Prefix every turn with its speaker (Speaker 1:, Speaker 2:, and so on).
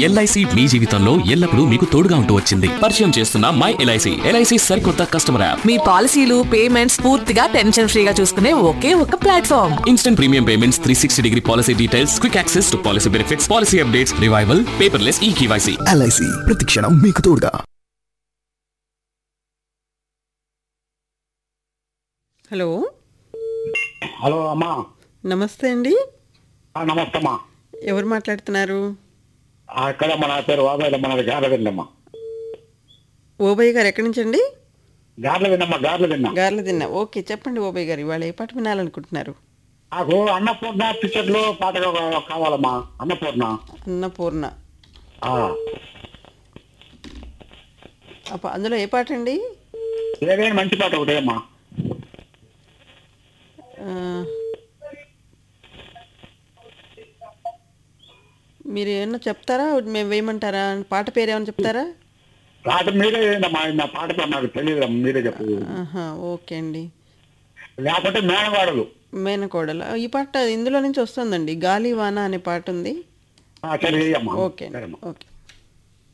Speaker 1: LIC మీ జీవితంలో ఎల్లప్పుడూ మీకు తోడుగా ఉంటూ వచ్చింది పరిచయం చేస్తున్న మై ఎల్ఐసి ఎల్ఐసి సరికొత్త కస్టమర్ యాప్
Speaker 2: మీ పాలసీలు పేమెంట్స్ పూర్తిగా టెన్షన్ ఫ్రీగా చూసుకునే ఒకే ఒక platform
Speaker 1: instant premium payments three sixty degree policy details quick access to policy benefits policy updates revival paperless e KYC
Speaker 3: LIC ప్రతిక్షణం మీకు తోడుగా
Speaker 4: హలో
Speaker 5: హలో అమ్మా
Speaker 4: నమస్తే అండి
Speaker 5: ఆ, నమస్తే అమ్మా
Speaker 4: ఎవరు మాట్లాడుతున్నారు
Speaker 5: ఆ, ఇక్కడమ్మా నా పేరు వాబాయిల మనది గార్ల విన్నమ్మా
Speaker 4: ఓబయ్య గారు ఎక్కడి నుంచి అండి
Speaker 5: గార్ల విన్నమ్మా గార్ల విన్నా
Speaker 4: గార్ల తిన్నా ఓకే చెప్పండి ఓబయ్య గారు ఇవాళ ఏ పాట వినాలనుకుంటున్నారు
Speaker 5: నాకు అన్నపూర్ణ టికెట్లు పాట కా- కావాలమ్మా అన్నపూర్ణ
Speaker 4: అన్నపూర్ణ
Speaker 5: ఆ,
Speaker 4: అప్ప అందులో ఏ పాట అండి
Speaker 5: ఏదైనా మంచి పాట ఒకటే అమ్మా
Speaker 4: ఆ, మీరు ఏమన్నా చెప్తారా మేము వేయమంటారా పాట పేరు ఏమైనా చెప్తారా
Speaker 5: పాట మీరే ఏందమ్మా నా పాట పేరు నాకు తెలియదు మీరే చెప్పు
Speaker 4: ఆహా, ఓకే అండి
Speaker 5: లేకపోతే మేనవాడలు
Speaker 4: మేనకోడల ఈ పాట ఇందులో నుంచి వస్తుందండి గాలి వాన అనే పాట ఉంది
Speaker 5: ఆ, సరే అమ్మా
Speaker 4: ఓకే అండి
Speaker 5: సరేమ్మా
Speaker 4: ఓకే